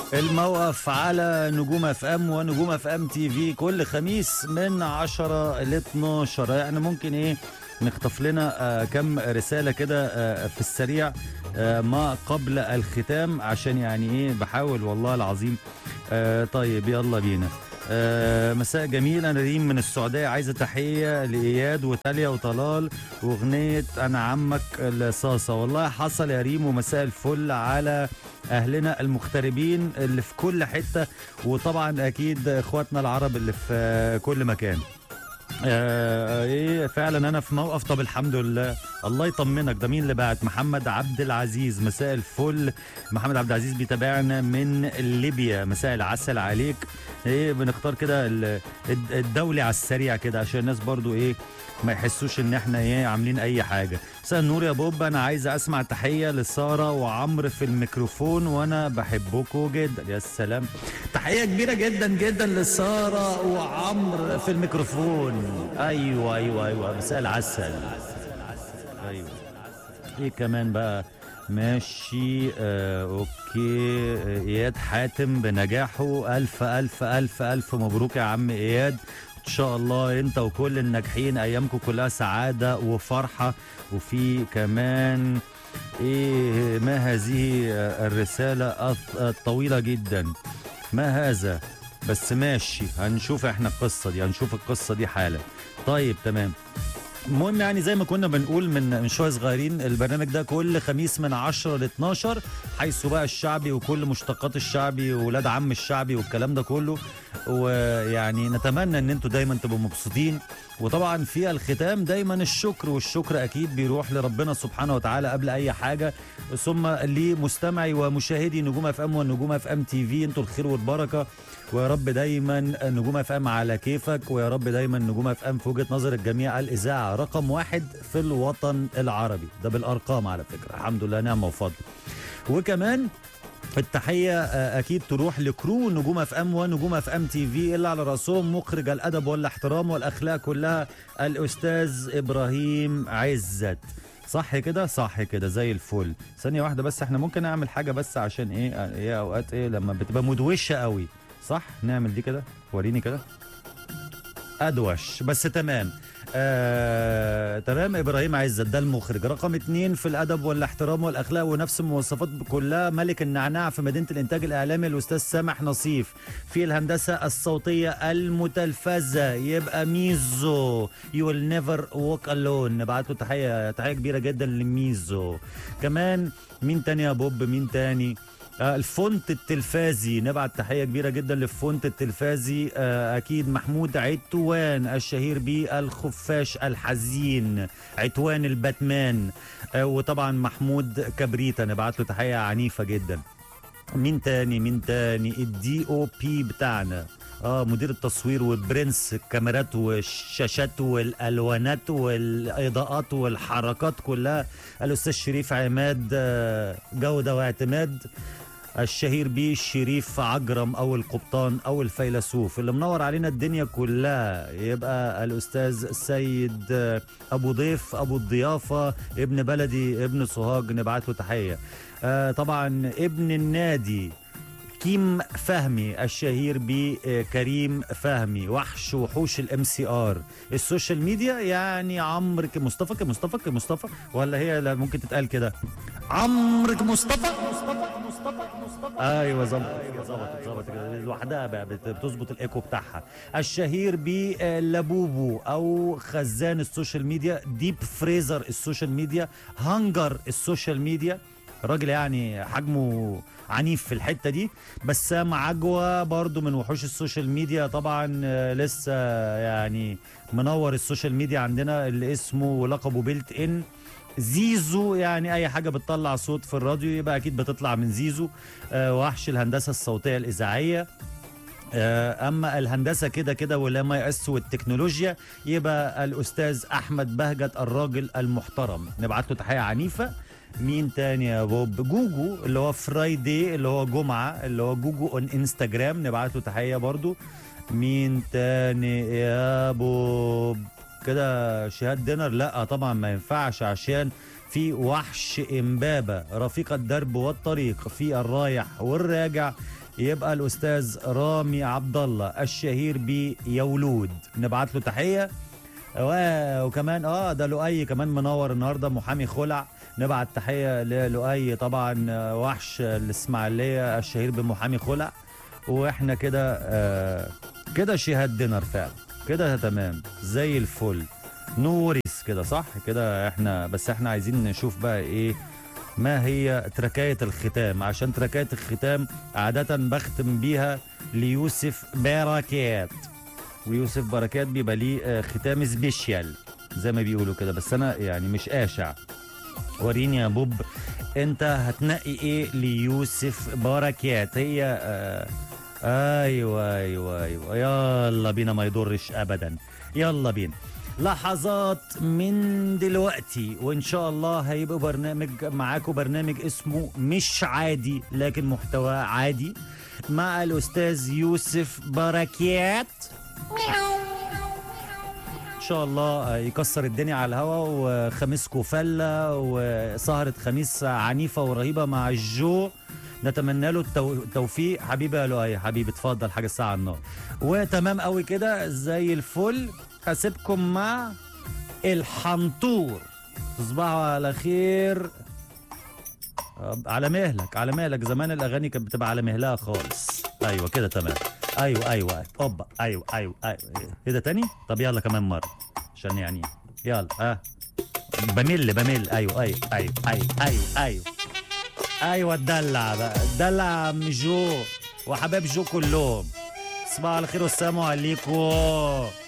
الموقف على نجوم اف ام ونجوم اف ام تي في كل خميس من 10 ل 12 يعني ممكن ايه نخطف لنا آه كم رساله كده آه في السريع آه ما قبل الختام عشان يعني ايه بحاول والله العظيم آه طيب يلا بينا آه مساء جميل انا ريم من السعوديه عايزه تحيه لاياد وتاليا وطلال واغنيه انا عمك الصاصه والله حصل يا ريم ومساء الفل على اهلنا المغتربين اللي في كل حته وطبعا اكيد اخواتنا العرب اللي في كل مكان آه ايه فعلا انا في موقف طب الحمد لله الله يطمنك ده مين اللي بعت محمد عبد العزيز مساء الفل محمد عبد العزيز بيتابعنا من ليبيا مساء العسل عليك ايه بنختار كده ال- الد- الدولي على السريع كده عشان الناس برضو ايه ما يحسوش ان احنا ايه عاملين اي حاجه مساء النور يا بوب انا عايز اسمع تحيه لساره وعمرو في الميكروفون وانا بحبكم جدا يا سلام تحيه كبيره جدا جدا لساره وعمرو في الميكروفون ايوه ايوه ايوه مساء العسل ايوه ايه كمان بقى ماشي آه اوكي آه، اياد حاتم بنجاحه الف الف الف الف مبروك يا عم اياد ان شاء الله انت وكل الناجحين ايامكم كلها سعاده وفرحه وفي كمان ايه ما هذه آه، الرساله الط- الطويله جدا ما هذا بس ماشي هنشوف احنا القصه دي هنشوف القصه دي حالا طيب تمام المهم يعني زي ما كنا بنقول من من شويه صغيرين البرنامج ده كل خميس من 10 ل 12 حيث بقى الشعبي وكل مشتقات الشعبي وولاد عم الشعبي والكلام ده كله ويعني نتمنى ان انتوا دايما تبقوا مبسوطين وطبعا في الختام دايما الشكر والشكر اكيد بيروح لربنا سبحانه وتعالى قبل اي حاجه ثم لمستمعي ومشاهدي نجوم اف ام ونجوم اف ام تي في انتوا الخير والبركه ويا رب دايما نجوم اف ام على كيفك ويا رب دايما نجوم اف ام في وجهه نظر الجميع الاذاعه رقم واحد في الوطن العربي ده بالارقام على فكره الحمد لله نعمه وفضل وكمان التحية آه، أكيد تروح لكرو نجوم اف ام ونجوم اف ام تي في اللي على راسهم مخرج الأدب والاحترام والأخلاق كلها الأستاذ إبراهيم عزت صح كده صح كده زي الفل ثانية واحدة بس احنا ممكن نعمل حاجة بس عشان ايه آه، ايه اوقات ايه لما بتبقى مدوشة قوي صح نعمل دي كده وريني كده ادوش بس تمام آه، تمام ابراهيم عزت ده المخرج رقم اتنين في الادب والاحترام والاخلاق ونفس المواصفات كلها ملك النعناع في مدينه الانتاج الاعلامي الاستاذ سامح نصيف في الهندسه الصوتيه المتلفزه يبقى ميزو يو ويل نيفر ووك الون نبعت له تحيه تحيه كبيره جدا لميزو كمان مين تاني يا بوب مين تاني آه، الفونت التلفازي نبعت تحيه كبيره جدا للفونت التلفازي آه، اكيد محمود عتوان الشهير بالخفاش الحزين عتوان الباتمان آه، وطبعا محمود كبريتا نبعت له تحيه عنيفه جدا مين تاني مين تاني الدي او بي بتاعنا اه مدير التصوير وبرنس الكاميرات والشاشات والالوانات والاضاءات والحركات كلها الاستاذ شريف عماد آه، جوده واعتماد الشهير بيه الشريف عجرم او القبطان او الفيلسوف اللي منور علينا الدنيا كلها يبقى الاستاذ السيد آه، ابو ضيف ابو الضيافه ابن بلدي ابن سوهاج نبعت له تحيه آه طبعا ابن النادي كيم فهمي الشهير بكريم فهمي وحش وحوش الام سي ار السوشيال ميديا يعني عمرو ك- مصطفى ك- مصطفى ك- مصطفى ولا هي لا ممكن تتقال كده عمرو ك- مصطفى ايوه ظبطت ظبطت ظبطت كده لوحدها بقى بت- بتظبط الايكو بتاعها الشهير بلابوبو او خزان السوشيال ميديا ديب فريزر السوشيال ميديا هانجر السوشيال ميديا راجل يعني حجمه عنيف في الحته دي بسام عجوه برضو من وحوش السوشيال ميديا طبعا آه، لسه يعني منور السوشيال ميديا عندنا اللي اسمه ولقبه بيلت ان زيزو يعني اي حاجه بتطلع صوت في الراديو يبقى اكيد بتطلع من زيزو آه، وحش الهندسه الصوتيه الاذاعيه آه، اما الهندسه كده كده ولا ما يأس والتكنولوجيا يبقى الاستاذ احمد بهجت الراجل المحترم نبعت له تحيه عنيفه مين تاني يا بوب جوجو اللي هو فرايدي اللي هو جمعه اللي هو جوجو اون انستجرام نبعت له تحيه برضو مين تاني يا بوب كده شهاد دينر لا طبعا ما ينفعش عشان في وحش امبابه رفيق الدرب والطريق في الرايح والراجع يبقى الاستاذ رامي عبد الله الشهير بيولود نبعت له تحيه و- وكمان اه ده لؤي كمان منور النهارده محامي خلع نبعت تحيه للؤي طبعا آه، وحش الاسماعيليه الشهير بمحامي خلع واحنا كده آه كده شهاد دينر فعلا كده تمام زي الفل نوريس كده صح كده احنا بس احنا عايزين نشوف بقى ايه ما هي تركاية الختام عشان تركاية الختام عادة بختم بيها ليوسف بركات ويوسف بركات بيبقى ليه آه، ختام سبيشيال زي ما بيقولوا كده بس انا يعني مش قاشع وريني يا بوب انت هتنقي ايه ليوسف بركات هي آه ايوه ايوه ايوه يلا بينا ما يضرش ابدا يلا بينا لحظات من دلوقتي وان شاء الله هيبقى برنامج معاكم برنامج اسمه مش عادي لكن محتوى عادي مع الاستاذ يوسف بركات ان شاء الله يكسر الدنيا على الهوا وخميسكو فله وسهره خميس عنيفه ورهيبه مع الجو نتمنى له التو- التوفيق حبيبي يا لؤي حبيبي اتفضل حاجه الساعه على النار وتمام قوي كده زي الفل هسيبكم مع الحنطور تصبحوا على خير على مهلك على مهلك زمان الاغاني كانت بتبقى على مهلها خالص ايوه كده تمام ايوه ايوه اوبا ايوه ايوه ايوه ايه ده تاني طب يلا كمان مره عشان يعني يلا ها بمل بمل ايوه ايوه ايوه ايوه ايوه ايوه ايوه الدلع بقى الدلع يا عم جو وحبايب جو كلهم تصبحوا على خير والسلام عليكم